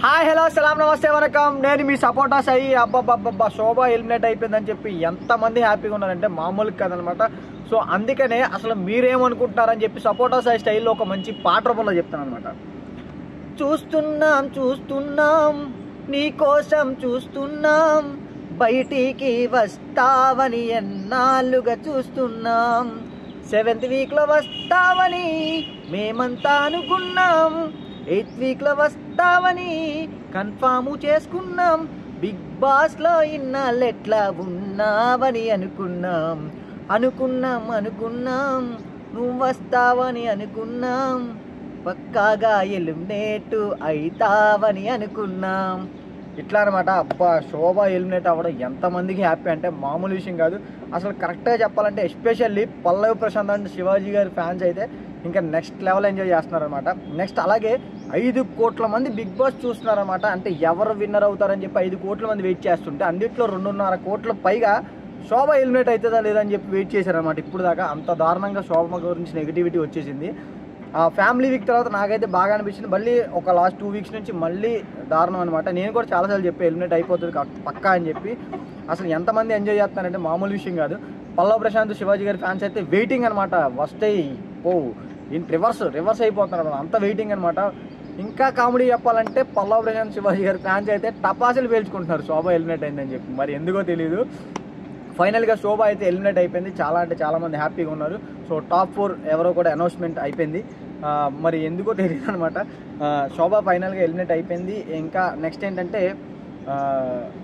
hi hello సలాం నమస్తే వనకం నేను మీ supporters అయ్యి అబ్బాబ్బా శోభ ఎలిమినేట్ అయిపోయిందని చెప్పి ఎంతమంది హ్యాపీగా ఉన్నారంటే మామూలు కదనమాట సో అందుకనే అసలు మీరేమనుకుంటున్నారని చెప్పి సపోర్టర్స్ అయ్యి స్టైల్లో ఒక మంచి పాట రూపంలో చెప్తాను అనమాట చూస్తున్నాం చూస్తున్నాం నీ కోసం చూస్తున్నాం బయటికి వస్తావని ఎన్నాళ్ళుగా చూస్తున్నాం సెవెంత్ వీక్లో వస్తావని మేమంతా అనుకున్నాం ఎయిత్ వీక్లో వస్తావని కన్ఫామ్ చేసుకున్నాం బిగ్ బాస్లో ఇన్నాళ్ళు ఎట్లా ఉన్నావని అనుకున్నాం అనుకున్నాం అనుకున్నాం నువ్వు వస్తావని అనుకున్నాం పక్కాగా ఎలిమినేట్ అవుతావని అనుకున్నాం ఇట్లా అనమాట అబ్బా శోభ ఎలిమినేట్ అవ్వడం ఎంతమందికి హ్యాపీ అంటే మామూలు విషయం కాదు అసలు కరెక్ట్గా చెప్పాలంటే ఎస్పెషల్లీ పల్లవి ప్రశాంత్ అండ్ శివాజీ గారి ఫ్యాన్స్ అయితే ఇంకా నెక్స్ట్ లెవెల్ ఎంజాయ్ చేస్తున్నారనమాట నెక్స్ట్ అలాగే ఐదు కోట్ల మంది బిగ్ బాస్ చూస్తున్నారనమాట అంటే ఎవరు విన్నర్ అవుతారని చెప్పి ఐదు కోట్ల మంది వెయిట్ చేస్తుంటే అన్నిట్లో రెండున్నర కోట్ల పైగా శోభ ఎలిమినేట్ అవుతుందా లేదా అని చెప్పి వెయిట్ చేశారనమాట ఇప్పుడు దాకా అంత దారుణంగా శోభ గురించి నెగిటివిటీ వచ్చేసింది ఆ ఫ్యామిలీ వీక్ తర్వాత నాకైతే బాగా అనిపించింది మళ్ళీ ఒక లాస్ట్ టూ వీక్స్ నుంచి మళ్ళీ దారుణం అనమాట నేను కూడా చాలాసార్లు చెప్పి ఎలిమినేట్ అయిపోతుంది కా- పక్కా అని చెప్పి అసలు ఎంతమంది ఎంజాయ్ చేస్తున్నారంటే మామూలు విషయం కాదు పల్లవ ప్రశాంత్ శివాజీ గారి ఫ్యాన్స్ అయితే వెయిటింగ్ అనమాట వస్తాయి పో ఇన్ రివర్స్ రివర్స్ అయిపోతున్నారు అనమాట అంత వెయిటింగ్ అనమాట ఇంకా కామెడీ చెప్పాలంటే పల్లవ ప్రశాంత్ శివాజీ గారి ఫ్యాన్స్ అయితే టపాసులు పేల్చుకుంటున్నారు శోభ ఎలిమినేట్ అయిందని చెప్పి మరి ఎందుకో తెలియదు ఫైనల్గా శోభ అయితే ఎలిమినేట్ అయిపోయింది చాలా అంటే చాలా మంది హ్యాపీగా ఉన్నారు సో టాప్ ఫోర్ ఎవరో కూడా అనౌన్స్మెంట్ అయిపోయింది ఆ, మరి ఎందుకో తెలియదు అనమాట శోభ ఫైనల్గా ఎలిమినేట్ అయిపోయింది ఇంకా నెక్స్ట్ ఏంటంటే ఆ,